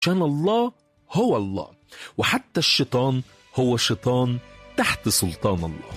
عشان الله هو الله وحتى الشيطان هو شيطان تحت سلطان الله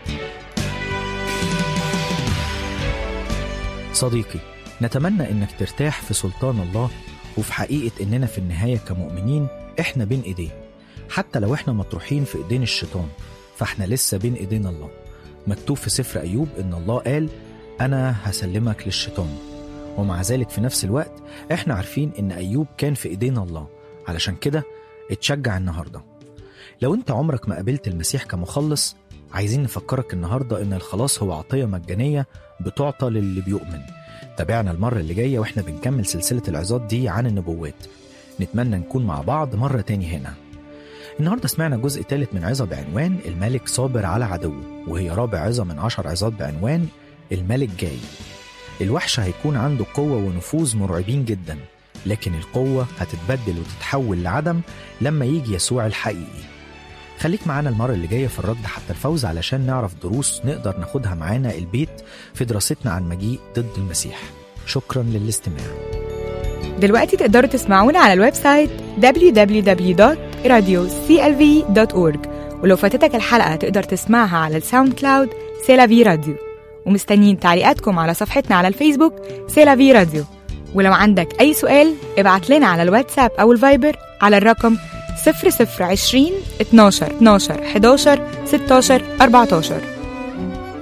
صديقي نتمنى انك ترتاح في سلطان الله وفي حقيقة اننا في النهاية كمؤمنين احنا بين ايديه حتى لو احنا مطروحين في ايدين الشيطان فاحنا لسه بين ايدين الله مكتوب في سفر ايوب ان الله قال انا هسلمك للشيطان ومع ذلك في نفس الوقت احنا عارفين ان ايوب كان في ايدين الله علشان كده اتشجع النهارده لو انت عمرك ما قابلت المسيح كمخلص عايزين نفكرك النهارده ان الخلاص هو عطيه مجانيه بتعطى للي بيؤمن تابعنا المره اللي جايه واحنا بنكمل سلسله العظات دي عن النبوات نتمنى نكون مع بعض مره تاني هنا النهارده سمعنا جزء ثالث من عظه بعنوان الملك صابر على عدوه وهي رابع عظه من عشر عظات بعنوان الملك جاي الوحش هيكون عنده قوه ونفوذ مرعبين جدا لكن القوه هتتبدل وتتحول لعدم لما يجي يسوع الحقيقي خليك معانا المرة اللي جاية في الرد حتى الفوز علشان نعرف دروس نقدر ناخدها معانا البيت في دراستنا عن مجيء ضد المسيح شكرا للاستماع دلوقتي تقدروا تسمعونا على الويب سايت www.radioclv.org ولو فاتتك الحلقة تقدر تسمعها على الساوند كلاود سيلافي راديو ومستنيين تعليقاتكم على صفحتنا على الفيسبوك سيلافي راديو ولو عندك أي سؤال ابعت لنا على الواتساب أو الفايبر على الرقم 0020 12 12 11 16 14